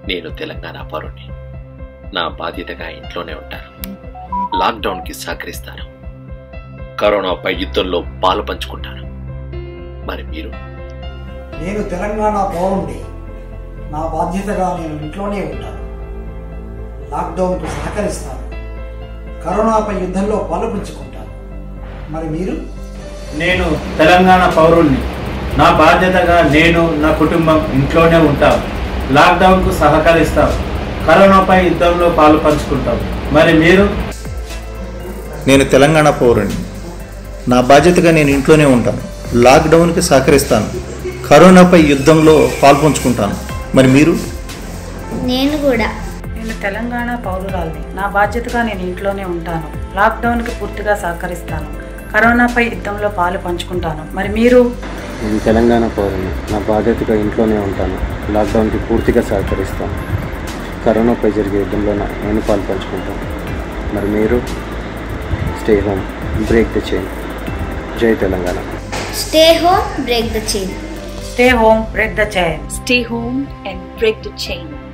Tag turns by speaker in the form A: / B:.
A: నేను తెలంగాణ పౌరుని నా బాధ్యతగా ఇంట్లోనే ఉంటాను లాక్డౌన్కి సహకరిస్తాను కరోనాపై యుద్ధంలో పాలు పంచుకుంటాను మరి మీరు
B: నేను తెలంగాణ పౌరుణ్ణి నా బాధ్యతగా నేను ఇంట్లోనే ఉంటాను లాక్డౌన్కు సహకరిస్తాను కరోనాపై యుద్ధంలో పాలుపంచుకుంటాను మరి మీరు
C: నేను తెలంగాణ పౌరుణ్ణి నా బాధ్యతగా నేను నా కుటుంబం ఇంట్లోనే ఉంటాం లాక్డౌన్కు సహకరిస్తాం కరోనాపై యుద్ధంలో పాలు పంచుకుంటాం మరి మీరు
D: నేను తెలంగాణ పౌరుని నా బాధ్యతగా నేను ఇంట్లోనే ఉంటాను లాక్డౌన్కి సహకరిస్తాను కరోనాపై యుద్ధంలో పాల్పంచుకుంటాను మరి మీరు
E: నేను కూడా
F: నేను తెలంగాణ పౌరురాల్ని నా బాధ్యతగా నేను ఇంట్లోనే ఉంటాను లాక్డౌన్కి పూర్తిగా సహకరిస్తాను కరోనాపై యుద్ధంలో పాలు పంచుకుంటాను మరి మీరు
G: నేను తెలంగాణ పౌరుని నా బాధ్యతగా ఇంట్లోనే ఉంటాను లాక్డౌన్కి పూర్తిగా సహకరిస్తాను కరోనాపై జరిగే యుద్ధంలో నా- నేను పాలు పంచుకుంటాను మరి మీరు stay home break the chain జై Telangana
E: stay home break the chain
F: stay home break the chain
H: Stay home and break the chain.